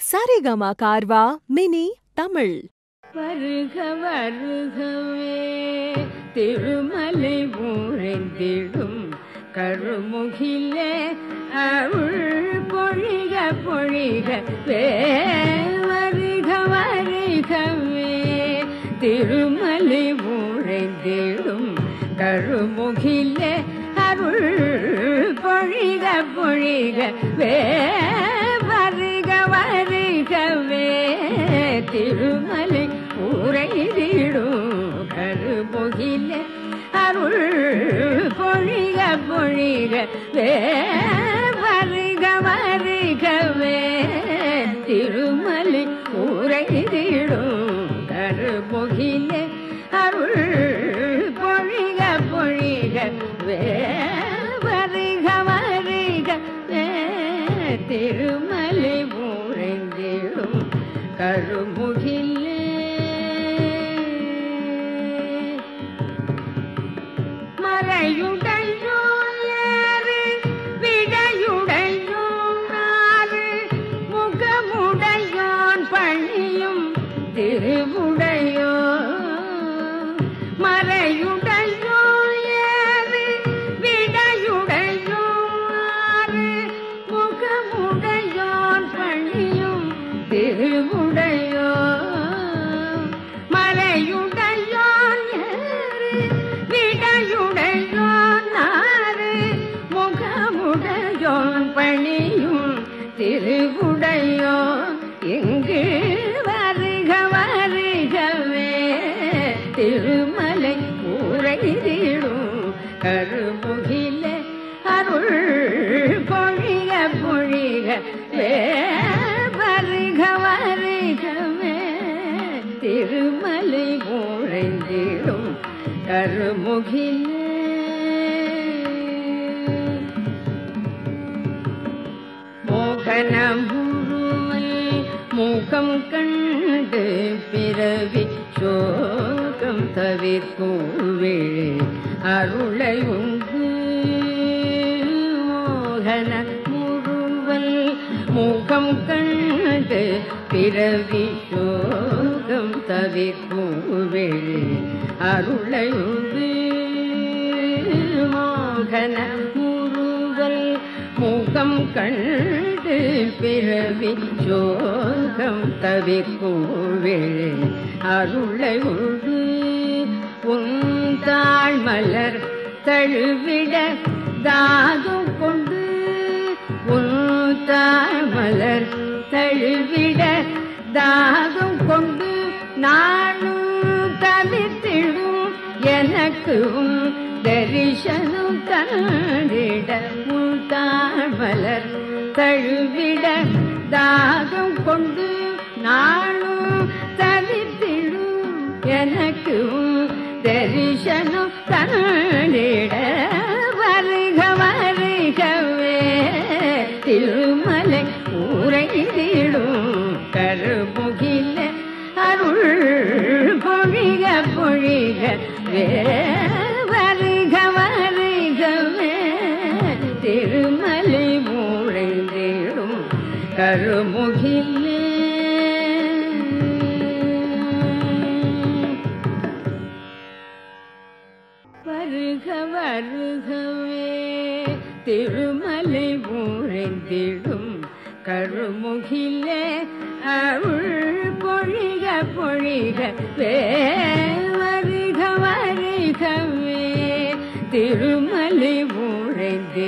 Saregama கார்வா mini Tamil வருக வருகவே திருமலை ஊரெந்திடும் கருமுகிலே அருள் பொழிக பொழிக வே வருக வருகவே திருமலை ஊரெந்திடும் கருமுகிலே அருள் பொழிக பொழிக வே வருக வருகவே திருமலை உரைதிடும் கருமுகிலே அருள் பொழிக பொழிக வே வருக வருகவே திருமலை உரைதிடும் கருமுகிலே அருள் பொழிக பொழிக வே வருக வருக வே திருமலை ஊரெந்திடும் கருமுகிலே மறையுடையோன் ஏறு விடையுடையோன் ஆறு முகமுடையோன் பணியும் திருவுடையோ மறையுடையோன் ஏறு விடையுடையோன் ஆறு முகமுடையோன் பணியும் திருவுடையோ மலையுடையோன் ஏறு விடையுடையோன் ஆறு முகமுடையோன் பணியும் திருவுடையோ இங்கு வருக வருகவே திருமலை உரைதிடும் கருமுகிலே அருள் பொழிக பொழிக வே வருக வருகவே திருமலை உழைந்திடும் கருமுகிலே மோகனமுருவை முகம் கண்டு பிறவி சோகம் தவிர்கோவிழே அருளை உண்டு மோகன முருவல் முகம் கண்டு பிறவி சோகம் தவிர்கோவிழே அருளை உண்டு மோகன முருவல் முகம் கண்டு பிறவி சோகம் தவிர்கோவிழே அருளை உண்டு உன் தாழ் மலர் தழுவிட தாகம் கொண்டு உன் தாழ் மலர் தழுவிட தாகம் கொண்டு நானும் தவிர்த்திடும் எனக்கும் தரிசனம் கண்டிட உன் தாழ்மலர் தழுவிட தாகம் கொண்டு நானும் தவிர்த்திடும் எனக்கும் தரிசனம் கண்டிட வருக வருகவே திருமலை உரைதிடும் கருமுகில அருள் பொழிக பொழிக வே வருக வருகவே திருமலை மூழைந்திடும் கருமுகிலே வருக வருகவே திருமலை மூழைந்திடும் கருமுகிலே அருள் பொழிக பொழிக வே வருக வருகவே திருமலை மூழைந்திடும்